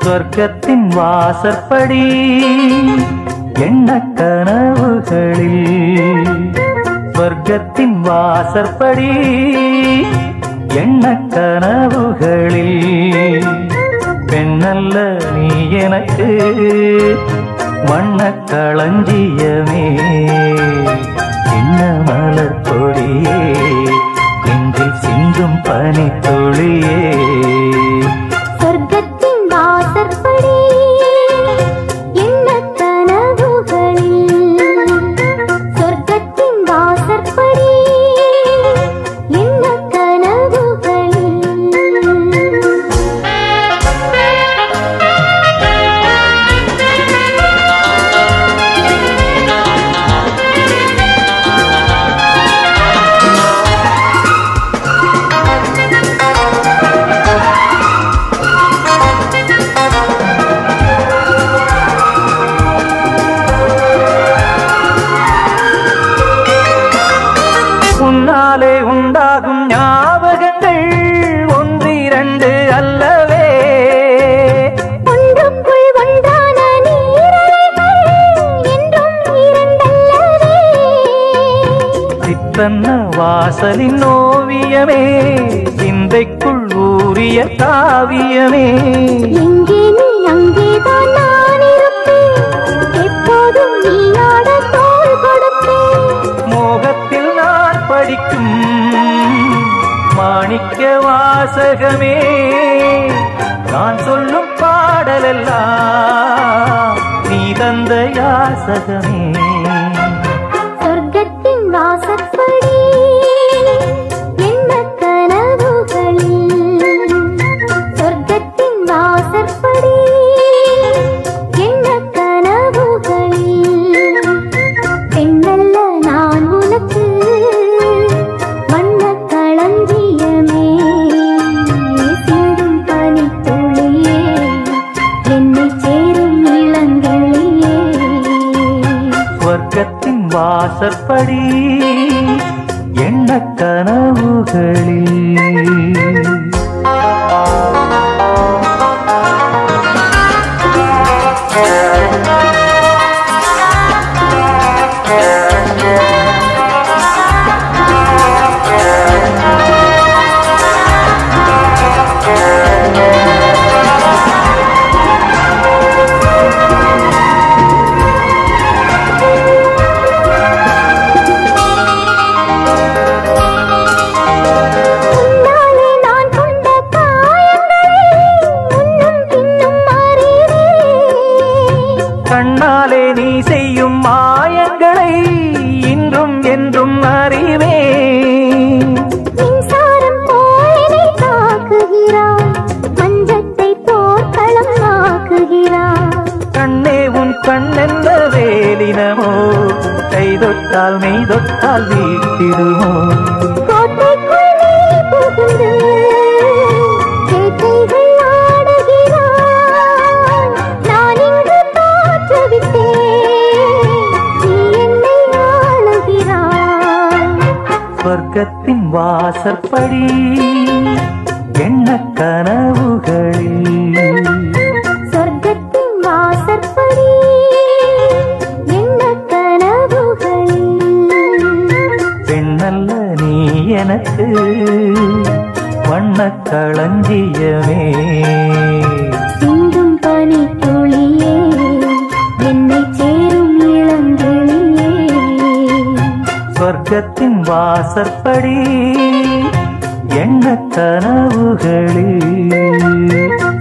சொர்க்கத்தின் வாசற்படி எண்ண கனவுகளில் சொர்க்கத்தின் வாசற்படி எண்ண கனவுகளில் பெண்ணல்ல நீ எனக்கு வண்ண களஞ்சியமே சின்ன மலர் கொடியே நெஞ்சில் சிந்தும் பனித்துளியே சொர்க்கத்தின் வாசற்படி என்ன கனவுகளில் சொர்க்கத்தின் வாசற்படி என்ன உன்னாலே உண்டாகும் ஞாபகங்கள் ஒன்றிரண்டு அல்லவே ஒன்றுக்குள் ஒன்றான நீரலைகள் என்றும் இரண்டல்லவே சித்தன்ன வாசலின் ஓவியமே சிந்தைக்குள் ஊறிய காவியமே எங்கே நீ அங்கேதான் நான் இருப்பேன் எப்போதும் நீ ஆட தோள் கொடுப்பேன் மோகத்தில் நான் படிக்கும் மாணிக்க வாசகமே நான் சொல்லும் பாடலெல்லாம் நீ தந்த யாசகமே சொர்க்கத்தின் வாசற்படி என்ன கனவுகளில் சொர்க்கத்தின் வாசற்படி என்ன கனவுகளில் பெண்ணல்ல நான் உனக்கு வண்ண களஞ்சியமே சிந்தும் பனித்துளியே என்னை சேரும் இளங்கிளியே சொர்க்கத்தின் வாசற்படி எண்ண கனவுகளில் உன்னாலே நான் கொண்ட காயங்களை முன்னும் பின்னும் அறிவேன் கண்ணாலே நீ செய்யும் மாயங்களை இன்றும் என்றும் அறிவே மின்சாரம் போலனை தாக்குகிறான் மஞ்சத்தை போர்க்களம் ஆக்குகிறான் கண்ணே உன் கண்ணென்ன வேலினமோ கை தொட்டால் மெய் தொட்டால் வீட்டிடுமோ கோட்டைக்குள் நீ புகுந்து வேட்டைகள் ஆடுகிறாய் நான் இங்கு தோற்றுவிட்டேன் நீ என்னை ஆளுகிறாய் சொர்க்கத்தின் வாசற்படி எண்ண கனவுகளில் சொர்க்கத்தின் வாசற்படி என்ன கனவுகளில் பெண்ணல்ல நீ எனக்கு வண்ண களஞ்சியமே சிந்தும் பனித்துளியே என்னை சேரும் இளங்கிளியே சொர்க்கத்தின் வாசற்படி எண்ண கனவுகளில்